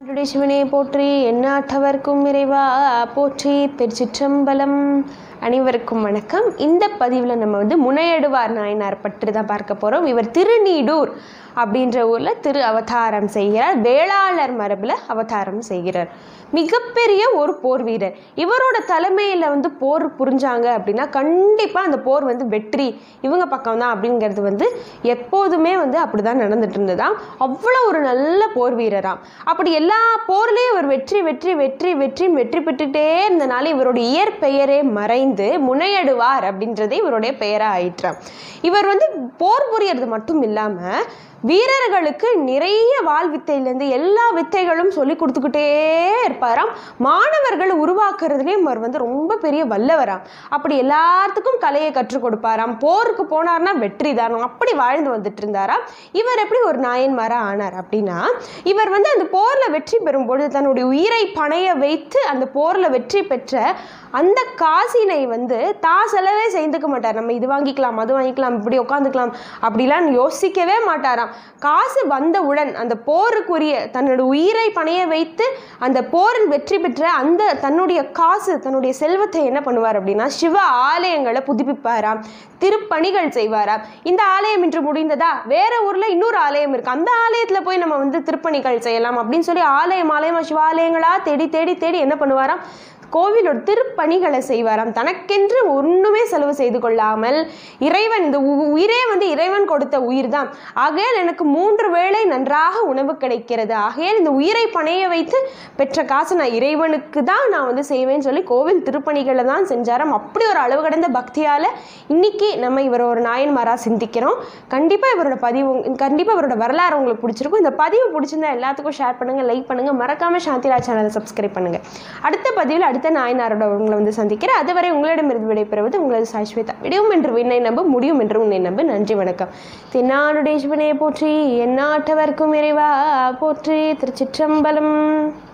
என்னுடைய சிவனே போற்றி எந்நாட்டவர்க்கும் இறைவா போற்றி திருச்சிற்றம்பலம் அனைவருக்கும் வணக்கம் இந்த பதிவில் நம்ம வந்து முனையடுவார் நாயனார் பற்றி தான் பார்க்க போகிறோம் இவர் திருநீடூர் அப்படின்ற ஊரில் திரு அவதாரம் செய்கிறார் வேளாளர் மரபில் அவதாரம் செய்கிறார் மிகப்பெரிய ஒரு போர் வீரர் இவரோட தலைமையில் வந்து போர் புரிஞ்சாங்க அப்படின்னா கண்டிப்பாக அந்த போர் வந்து வெற்றி இவங்க பக்கம் தான் அப்படிங்கிறது வந்து எப்போதுமே வந்து அப்படி தான் நடந்துட்டு இருந்ததாம் அவ்வளோ ஒரு நல்ல போர் வீரராம் அப்படி எல்லா போர்லேயும் இவர் வெற்றி வெற்றி வெற்றி வெற்றின்னு வெற்றி பெற்றுட்டே இருந்தனால இவருடைய இயற்பெயரே மறைந்து முனையடுவார் அப்படின்றதே இவருடைய பெயராக ஆயிற்றாம் இவர் வந்து போர் புரியறது மட்டும் இல்லாமல் வீரர்களுக்கு நிறைய வாள் வித்தையிலேருந்து எல்லா வித்தைகளும் சொல்லி கொடுத்துக்கிட்டே இருப்பாராம் மாணவர்களை உருவாக்குறதுலேயும் அவர் வந்து ரொம்ப பெரிய வல்லவராம் அப்படி எல்லாத்துக்கும் கலையை கற்றுக் கொடுப்பாராம் போருக்கு போனார்னா வெற்றி தானம் அப்படி வாழ்ந்து வந்துட்டு இருந்தாராம் இவர் எப்படி ஒரு நாயன்மாரா ஆனார் அப்படின்னா இவர் வந்து அந்த போரில் வெற்றி பெறும்பொழுது தன்னுடைய உயிரை பணைய வைத்து அந்த போரில் வெற்றி பெற்ற அந்த காசினை வந்து தான் செலவே செய்துக்க மாட்டார் நம்ம இது வாங்கிக்கலாம் அது வாங்கிக்கலாம் இப்படி உட்காந்துக்கலாம் அப்படிலாம் யோசிக்கவே மாட்டாராம் காசு வந்தவுடன் அந்த போருக்குரிய தன்னோட உயிரை பணைய வைத்து அந்த போரில் வெற்றி பெற்ற அந்த தன்னுடைய காசு தன்னுடைய செல்வத்தை என்ன பண்ணுவார் அப்படின்னா சிவ ஆலயங்களை புதுப்பிப்பாராம் திருப்பணிகள் செய்வாராம் இந்த ஆலயம் இன்று முடிந்ததா வேற ஊர்ல இன்னொரு ஆலயம் இருக்கு அந்த ஆலயத்துல போய் நம்ம வந்து திருப்பணிகள் செய்யலாம் அப்படின்னு சொல்லி ஆலயம் ஆலயமா சிவாலயங்களா தேடி தேடி தேடி என்ன பண்ணுவாராம் கோவிலோட திருப்பணிகளை செய்வாராம் தனக்கென்று ஒன்றுமே செலவு செய்து கொள்ளாமல் இறைவன் இந்த உ- உயிரே வந்து இறைவன் கொடுத்த உயிர் தான் ஆகையால் எனக்கு மூன்று வேளை நன்றாக உணவு கிடைக்கிறது ஆகையால் இந்த உயிரை பணைய வைத்து பெற்ற காசு நான் இறைவனுக்கு தான் நான் வந்து செய்வேன்னு சொல்லி கோவில் திருப்பணிகளை தான் செஞ்சாராம் அப்படி ஒரு அளவு கடந்த பக்தியால் இன்னைக்கு நம்ம இவர் ஒரு நாயன்மாரா சிந்திக்கிறோம் கண்டிப்பாக இவரோட பதிவு கண்டிப்பாக இவரோட வரலாறு உங்களுக்கு பிடிச்சிருக்கும் இந்த பதிவு பிடிச்சிருந்தா எல்லாத்துக்கும் ஷேர் பண்ணுங்கள் லைக் பண்ணுங்கள் மறக்காமல் சாந்திராஜ் சேனலை சப்ஸ்கிரைப் பண்ணுங்கள் அடுத்த பதிவில் அடுத்த நாயனாரோட உங்களை வந்து சந்திக்கிறேன் அதுவரை உங்களிடமிருந்து விடைபெறுவது உங்களது சாஸ்வேதா விடியும் என்று விண்ணை நம்ப முடியும் என்று உன்னை நம்ப நன்றி வணக்கம் தென்னாடுடைய சிவனே போற்றி எந்நாட்டவர்க்கும் இறைவா போற்றி திருச்சிற்றம்பலம்